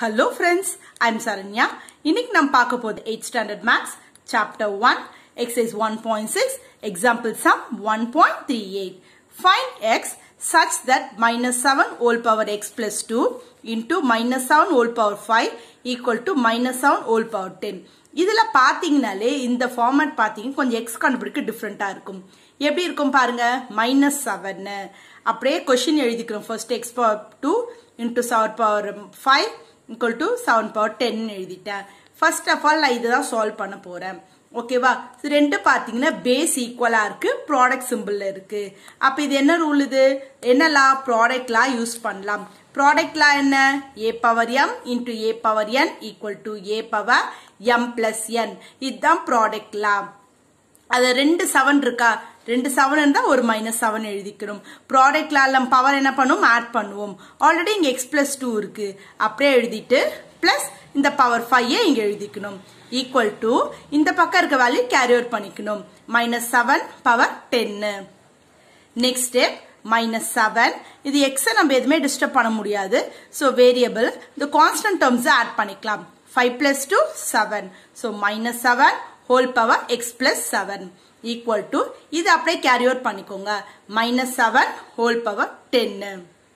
Hello friends I'm Saranya இன்னைக்கு நம்ம பார்க்க போகுது eight standard maths chapter one exercise one point six example sum one point three eight find x such that minus 7 whole power x plus 2 into minus 7 whole power 5 equal to minus 7 whole power 10 இதுல பாத்தீங்கனாலே இந்த format பாத்தீங்க கொஞ்சம் X கண்டுபிடிக்க டிஃப்ரெண்டா இருக்கும் எப்படி இருக்கும் பாருங்க மைனஸ் செவன் அப்படியே கொஸ்டின் எழுதிக்கிறோம் first x power two into seven power five equal to seven power ten எழுதிட்டேன் ஃபர்ஸ்ட் ஆஃப் ஆல் நான் இதுதான் சால்வ் பண்ண போறேன் ஓகேவா ரெண்டு பாத்தீங்கன்னா பேஸ் ஈக்குவலா இருக்கு ப்ராடக்ட் சிம்பிள்ல இருக்கு அப்ப இது என்ன ரூல் இது என்னலா ப்ராடக்ட் லா யூஸ் பண்ணலாம் ப்ராடக்ட் லா என்ன a power m into a power n equal to a power m plus n இதுதான் ப்ராடக்ட் லா அது ரெண்டு செவன் இருக்கா ரெண்டு செவன் இருந்தா ஒரு மைனஸ் செவன் எழுதிக்கணும் ப்ராடக்ட் லால பவர் என்ன பண்ணுவோம் ஆட் பண்ணுவோம் ஆல்ரெடி இங்க எக்ஸ் பிளஸ் டூ இருக்கு அப்படியே எழுதிட்டு பிளஸ் இந்த பவர் ஃபைவ் இங்க எழுதிக்கணும் ஈக்குவல் டு இந்த பக்கம் இருக்க வேல்யூ கேரி அவுட் பண்ணிக்கணும் மைனஸ் செவன் பவர் டென்னு நெக்ஸ்ட் ஸ்டெப் மைனஸ் செவன் இது எக்ஸ் நம்ம எதுவுமே டிஸ்டர்ப் பண்ண முடியாது ஸோ வேரியபிள் இந்த கான்ஸ்டன்ட் டேர்ம்ஸ் ஆட் பண்ணிக்கலாம் five plus two seven so minus seven whole power x plus seven equal to இது அப்படியே கேரி அவுட் பண்ணிக்கோங்க மைனஸ் செவன் ஹோல் பவர் டென்னு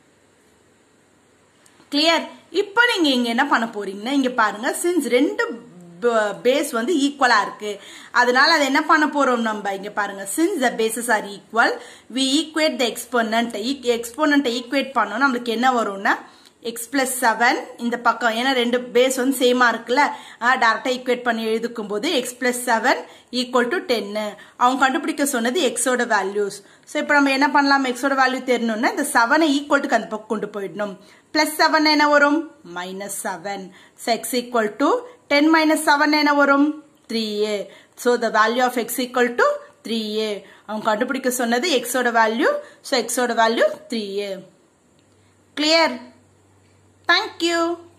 கிளியர் இப்போ நீங்க இங்க என்ன பண்ண போறீங்கன்னா இங்க பாருங்க சின்ஸ் ரெண்டு பேஸ் வந்து ஈக்குவலா இருக்கு அதனால அதை என்ன பண்ண போறோம் நம்ம இங்க பாருங்க since the bases are equal we equate the exponent எக்ஸ்போனன்ட்டை ஈக்குவேட் பண்ணோம் நம்மளுக்கு என்ன வரும்னா எக்ஸ் பிளஸ் செவன் இந்த பக்கம் ஏன்னா ரெண்டு பேஸ் வந்து சேமா இருக்குல்ல டேரக்டா ஈக்குவேட் பண்ணி எழுதுக்கும் போது x plus seven equal to டென்னு அவங்க கண்டுபிடிக்க சொன்னது எக்ஸோட வேல்யூஸ் ஸோ இப்போ நம்ம என்ன பண்ணலாம் எக்ஸோட வேல்யூ தெரியணும்னா இந்த செவனை ஈக்குவல் டு அந்த பக்கம் கொண்டு போயிடணும் பிளஸ் செவன் என்ன வரும் minus seven so x equal to ten minus seven என்ன வரும் த்ரீ ஏ so the value of x equal to three ஏ அவங்க கண்டுபிடிக்க சொன்னது எக்ஸோட வேல்யூ ஸோ எக்ஸோட வேல்யூ த்ரீ ஏ கிளியர் Thank you.